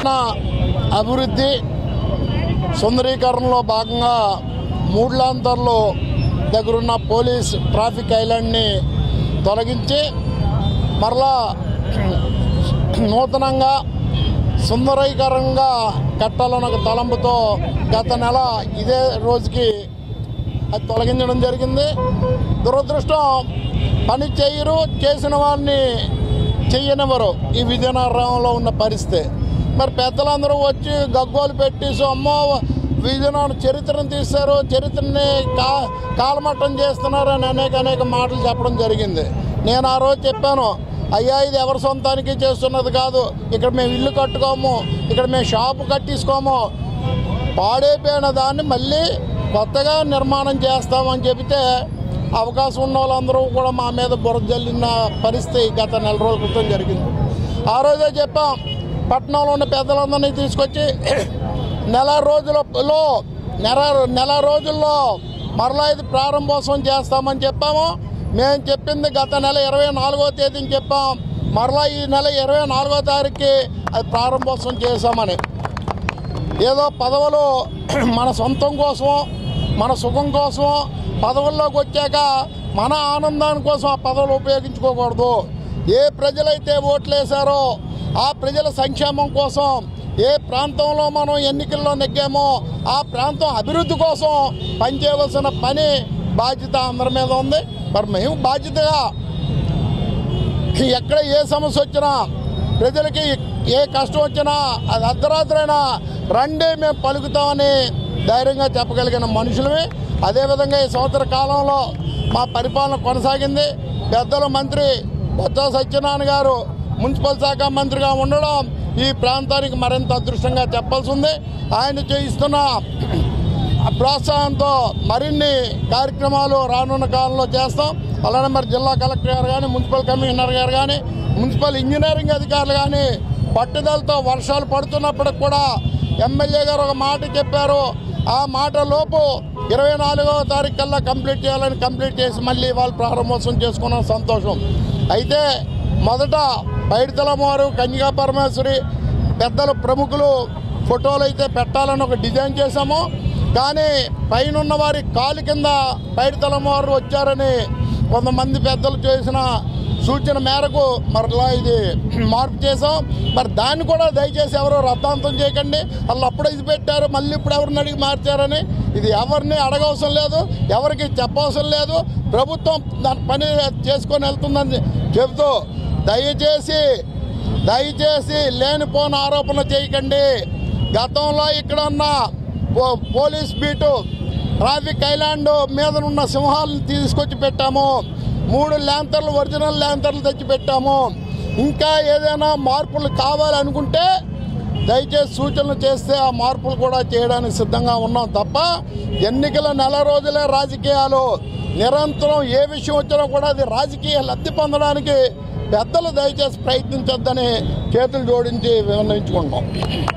నా అభివృద్ధి సుందరీకరణలో భాగంగా మూడ్లాంతర్లో దగ్గరున్న పోలీస్ ట్రాఫిక్ ఐలాండ్ని తొలగించి మరలా నూతనంగా సుందరీకరంగా కట్టాలన్న ఒక తలంపుతో గత నెల ఇదే రోజుకి అది తొలగించడం జరిగింది దురదృష్టం పని చేయరు చేసిన వారిని చెయ్యనివ్వరు ఈ విజయనగరంలో ఉన్న పరిస్థితి మరి పెద్దలందరూ వచ్చి గగ్గోలు పెట్టి సో అమ్మో విజయనగరం చరిత్రను తీశారు చరిత్రని కా కాలమట్టం చేస్తున్నారు అని అనేక అనేక మాటలు చెప్పడం జరిగింది నేను ఆ రోజు చెప్పాను అయ్యా ఇది ఎవరి సొంతానికి చేస్తున్నది కాదు ఇక్కడ మేము ఇల్లు కట్టుకోము ఇక్కడ మేము షాపు కట్టించుకోము పాడైపోయిన దాన్ని మళ్ళీ కొత్తగా నిర్మాణం చేస్తామని చెబితే అవకాశం ఉన్న వాళ్ళందరూ కూడా మా మీద బురద జల్లిన పరిస్థితి గత నెల రోజుల క్రితం జరిగింది ఆ రోజే చెప్పాం పట్టణంలో ఉన్న పెద్దలందరినీ తీసుకొచ్చి నెల రోజులలో నెల నెల రోజుల్లో మరలా ఇది ప్రారంభోత్సవం చేస్తామని చెప్పాము మేము చెప్పింది గత నెల ఇరవై నాలుగో తేదీని చెప్పాం మరలా ఈ నెల ఇరవై నాలుగో తారీఖుకి అది ప్రారంభోత్సవం చేశామని ఏదో పదవులు మన సొంతం కోసం మన సుఖం కోసం పదవుల్లోకి వచ్చాక మన ఆనందాని కోసం ఆ పదవులు ఉపయోగించుకోకూడదు ఏ ప్రజలైతే ఓట్లేశారో ఆ ప్రజల సంక్షేమం కోసం ఏ ప్రాంతంలో మనం ఎన్నికల్లో నెగ్గామో ఆ ప్రాంతం అభివృద్ధి కోసం పనిచేయవలసిన పని బాధ్యత అందరి మీద ఉంది మరి మేము బాధ్యతగా ఎక్కడ ఏ సమస్య వచ్చినా ప్రజలకి ఏ కష్టం వచ్చినా అది అర్ధరాత్రైనా రండి మేము పలుకుతామని ధైర్యంగా చెప్పగలిగిన మనుషులమే అదేవిధంగా ఈ సంవత్సర కాలంలో మా పరిపాలన కొనసాగింది పెద్దల మంత్రి బొత్స సత్యనారాయణ గారు మున్సిపల్ శాఖ మంత్రిగా ఉండడం ఈ ప్రాంతానికి మరింత అదృష్టంగా చెప్పాల్సి ఉంది ఆయన చేయిస్తున్న ఆ ప్రోత్సాహంతో మరిన్ని కార్యక్రమాలు రానున్న కాలంలో చేస్తాం అలానే మరి జిల్లా కలెక్టర్ గారు కానీ మున్సిపల్ కమిషనర్ గారు కానీ మున్సిపల్ ఇంజనీరింగ్ అధికారులు కానీ పట్టుదలతో వర్షాలు పడుతున్నప్పటికి కూడా ఎమ్మెల్యే గారు ఒక మాట చెప్పారు ఆ మాట లోపు ఇరవై నాలుగవ తారీఖు కల్లా కంప్లీట్ చేయాలని కంప్లీట్ చేసి మళ్ళీ వాళ్ళు ప్రారంభోత్సవం చేసుకున్న సంతోషం అయితే మొదట పైడితలమారు కన్యకా పరమేశ్వరి పెద్దల ప్రముఖులు ఫోటోలు అయితే పెట్టాలని ఒక డిజైన్ చేశాము కానీ పైన ఉన్న వారి కాలు కింద పైడితలమారు వచ్చారని కొంతమంది పెద్దలు చేసిన సూచన మేరకు మరలా ఇది మార్పు చేసాం మరి దాన్ని కూడా దయచేసి ఎవరో రద్దాంతం చేయకండి వాళ్ళు అప్పుడు ఇది పెట్టారు మళ్ళీ ఇప్పుడు ఎవరిని అడిగి మార్చారని ఇది ఎవరిని అడగవసరం లేదు ఎవరికి చెప్పవసరం లేదు ప్రభుత్వం దాని పని చేసుకొని వెళ్తుందని చెబుతూ దయచేసి దయచేసి లేనిపోని ఆరోపణ చేయకండి గతంలో ఇక్కడ ఉన్న పో- పోలీస్ బీటు ట్రాఫిక్ ఐలాండ్ మీద ఉన్న సింహాలను తీసుకొచ్చి పెట్టాము మూడు ల్యాంతర్లు ఒరిజినల్ ల్యాంతర్లు తెచ్చి పెట్టాము ఇంకా ఏదైనా మార్పులు కావాలనుకుంటే దయచేసి సూచనలు చేస్తే ఆ మార్పులు కూడా చేయడానికి సిద్ధంగా ఉన్నాం తప్ప ఎన్నికల నెల రోజులే రాజకీయాలు నిరంతరం ఏ విషయం వచ్చినా కూడా అది రాజకీయ లబ్ధి పొందడానికి పెద్దలు దయచేసి ప్రయత్నించొద్దని చేతులు జోడించి విన్నవించుకుంటాం